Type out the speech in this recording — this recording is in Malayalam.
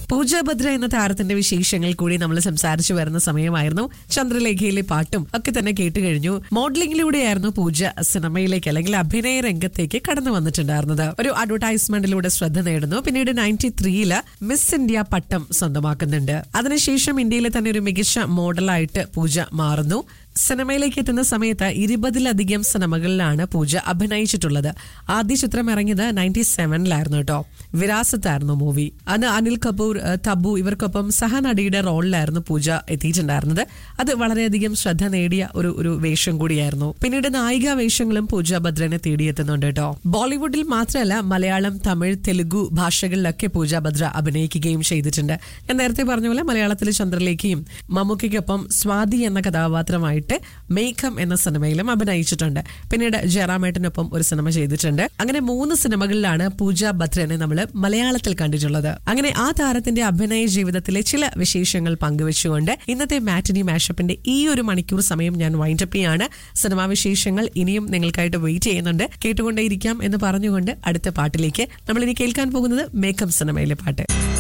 പൂജ ഭദ്ര എന്ന താരത്തിന്റെ വിശേഷങ്ങൾ കൂടി നമ്മൾ സംസാരിച്ചു വരുന്ന സമയമായിരുന്നു ചന്ദ്രലേഖയിലെ പാട്ടും ഒക്കെ തന്നെ കേട്ട് കഴിഞ്ഞു മോഡലിംഗിലൂടെയായിരുന്നു പൂജ സിനിമയിലേക്ക് അല്ലെങ്കിൽ അഭിനയ രംഗത്തേക്ക് കടന്നു വന്നിട്ടുണ്ടായിരുന്നത് ഒരു അഡ്വർടൈസ്മെന്റിലൂടെ ശ്രദ്ധ നേടുന്നു പിന്നീട് നയൻറ്റി ത്രീയില് മിസ് ഇന്ത്യ പട്ടം സ്വന്തമാക്കുന്നുണ്ട് അതിനുശേഷം ഇന്ത്യയിലെ തന്നെ ഒരു മികച്ച മോഡലായിട്ട് പൂജ മാറുന്നു സിനിമയിലേക്ക് എത്തുന്ന സമയത്ത് ഇരുപതിലധികം സിനിമകളിലാണ് പൂജ അഭിനയിച്ചിട്ടുള്ളത് ആദ്യ ചിത്രം ഇറങ്ങിയത് നയൻറ്റി സെവനിലായിരുന്നു കേട്ടോ വിരാസത്തായിരുന്നു മൂവി അന്ന് അനിൽ കപൂർ ഏഹ്, തബു ഇവർക്കൊപ്പം സഹനടിയുടെ റോളിലായിരുന്നു പൂജ എത്തിയിട്ടുണ്ടായിരുന്നത് അത് വളരെയധികം ശ്രദ്ധ നേടിയ ഒരു ഒരു വേഷം കൂടിയായിരുന്നു പിന്നീട് നായിക വേഷങ്ങളും പൂജ ഭദ്രനെ തേടിയെത്തുന്നുണ്ട് കേട്ടോ ബോളിവുഡിൽ മാത്രമല്ല മലയാളം തമിഴ് തെലുഗു ഭാഷകളിലൊക്കെ പൂജ ഭദ്ര അഭിനയിക്കുകയും ചെയ്തിട്ടുണ്ട് ഞാൻ നേരത്തെ പറഞ്ഞ പോലെ മലയാളത്തിൽ ചന്ദ്രലേഖയും മമ്മൂക്കയ്ക്കൊപ്പം സ്വാതി എന്ന കഥാപാത്രമായിട്ട് മേഘം എന്ന സിനിമയിലും അഭിനയിച്ചിട്ടുണ്ട് പിന്നീട് ജയറാമേട്ടനൊപ്പം ഒരു സിനിമ ചെയ്തിട്ടുണ്ട് അങ്ങനെ മൂന്ന് സിനിമകളിലാണ് പൂജ ഭദ്രനെ നമ്മൾ മലയാളത്തിൽ കണ്ടിട്ടുള്ളത് അങ്ങനെ ആ താരത്തിന്റെ അഭിനയ ജീവിതത്തിലെ ചില വിശേഷങ്ങൾ പങ്കുവെച്ചുകൊണ്ട് ഇന്നത്തെ മാറ്റിനി മാഷപ്പിന്റെ ഈ ഒരു മണിക്കൂർ സമയം ഞാൻ വൈൻഡപ്പ് ചെയ്യാണ് സിനിമാ വിശേഷങ്ങൾ ഇനിയും നിങ്ങൾക്കായിട്ട് വെയിറ്റ് ചെയ്യുന്നുണ്ട് കേട്ടുകൊണ്ടേയിരിക്കാം എന്ന് പറഞ്ഞുകൊണ്ട് അടുത്ത പാട്ടിലേക്ക് നമ്മൾ ഇനി കേൾക്കാൻ പോകുന്നത് മേക്കപ്പ് സിനിമയിലെ പാട്ട്